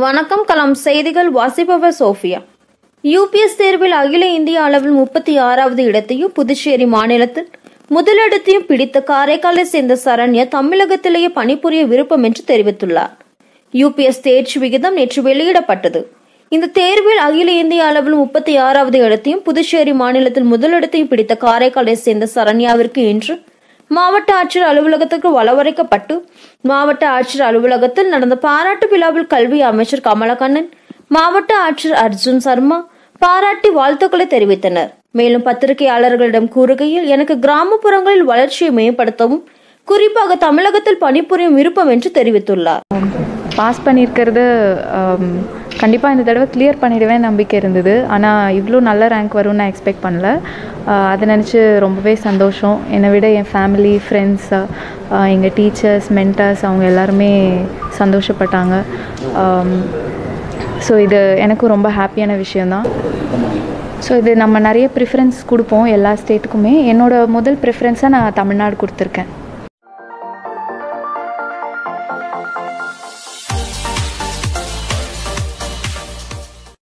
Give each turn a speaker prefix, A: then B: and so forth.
A: வணக்கம் கலாம் செய்திகள் வாசிப்பவர் சோஃபியா யூபிஎஸ் தேர்வில் அகில இந்திய அளவில் முப்பத்தி ஆறாவது இடத்தையும் புதுச்சேரி மாநிலத்தில் முதலிடத்தையும் பிடித்த காரைக்காலை சேர்ந்த சரண்யா தமிழகத்திலேயே பணிபுரிய விருப்பம் என்று தெரிவித்துள்ளார் யூபிஎஸ் தேர்ச்சி விகிதம் நேற்று வெளியிடப்பட்டது இந்த தேர்வில் அகில இந்திய அளவில் முப்பத்தி ஆறாவது இடத்தையும் புதுச்சேரி மாநிலத்தில் முதலிடத்தையும் பிடித்த காரைக்காலை சேர்ந்த சரண்யாவிற்கு இன்று மாவட்ட ஆட்சியர் அலுவலகத்திற்கு வரவழைக்கப்பட்டு மாவட்ட ஆட்சியர் அலுவலகத்தில் நடந்த பாராட்டு விழாவில் கல்வி அமைச்சர் கமலக்கண்ணன் மாவட்ட ஆட்சியர் அர்ஜுன் சர்மா பாராட்டி வாழ்த்துக்களை தெரிவித்தனர் மேலும் பத்திரிகையாளர்களிடம் கூறுகையில் எனக்கு கிராமப்புறங்களில் வளர்ச்சியை மேம்படுத்தவும் குறிப்பாக தமிழகத்தில் பணிபுரியும் விருப்பம் என்று தெரிவித்துள்ளார்
B: பாஸ் பண்ணியிருக்கிறது கண்டிப்பாக இந்த தடவை கிளியர் பண்ணிடுவேன் நம்பிக்கை இருந்தது ஆனால் இவ்வளோ நல்ல ரேங்க் வரும்னு நான் எக்ஸ்பெக்ட் பண்ணல ஆஹ் அதை நினச்சி ரொம்பவே சந்தோஷம் என்னை விட என் ஃபேமிலி ஃப்ரெண்ட்ஸ் எங்கள் டீச்சர்ஸ் மென்டர்ஸ் அவங்க எல்லாருமே சந்தோஷப்பட்டாங்க ஸோ இது எனக்கும் ரொம்ப ஹாப்பியான விஷயந்தான் ஸோ இது நம்ம நிறைய ப்ரிஃபரன்ஸ் கொடுப்போம் எல்லா ஸ்டேட்டுக்குமே என்னோட முதல் ப்ரிஃபரன்ஸாக நான் தமிழ்நாடு கொடுத்துருக்கேன்